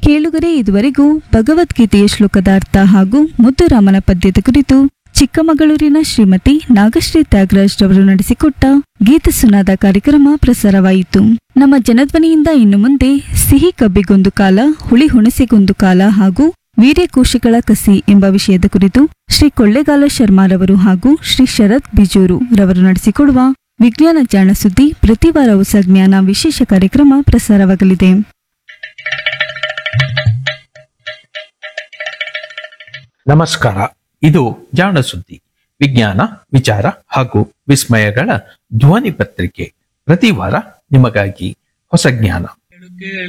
ಕೇಳುಗರೆ ಇದುವರೆಗೂ ಭಗವದ್ಗೀತೆಯ ಶ್ಲೋಕದ ಅರ್ಥ ಹಾಗೂ ಮುದ್ದುರಾಮನ ಪದ್ಯದ ಕುರಿತು ಚಿಕ್ಕಮಗಳೂರಿನ ಶ್ರೀಮತಿ ನಾಗಶ್ರೀ ತ್ಯಾಗರಾಜ್ ರವರು ನಡೆಸಿಕೊಟ್ಟ ಗೀತ ಸುನಾದ ಕಾರ್ಯಕ್ರಮ ಪ್ರಸಾರವಾಯಿತು ನಮ್ಮ ಜನಧ್ವನಿಯಿಂದ ಇನ್ನು ಮುಂದೆ ಸಿಹಿ ಕಬ್ಬಿಗೊಂದು ಕಾಲ ಹುಳಿ ಹುಣಸೆಗೊಂದು ಕಾಲ ಹಾಗೂ ವೀರ್ಯಕೋಶಗಳ ಕಸಿ ಎಂಬ ವಿಷಯದ ಕುರಿತು ಶ್ರೀ ಕೊಳ್ಳೇಗಾಲ ಶರ್ಮಾರವರು ಹಾಗೂ ಶ್ರೀ ಶರತ್ ಬಿಜೂರು ರವರು ನಡೆಸಿಕೊಡುವ ವಿಜ್ಞಾನ ಜಾಣ ಸುದ್ದಿ ಪ್ರತಿ ವಾರ ಹೊಸ ಜ್ಞಾನ ವಿಶೇಷ ಕಾರ್ಯಕ್ರಮ ಪ್ರಸಾರವಾಗಲಿದೆ ನಮಸ್ಕಾರ ಇದು ಜಾಣ ಸುದ್ದಿ ವಿಜ್ಞಾನ ವಿಚಾರ ಹಾಗೂ ವಿಸ್ಮಯಗಳ ಧ್ವನಿ ಪತ್ರಿಕೆ ಪ್ರತಿ ವಾರ ನಿಮಗಾಗಿ ಹೊಸ ಜ್ಞಾನ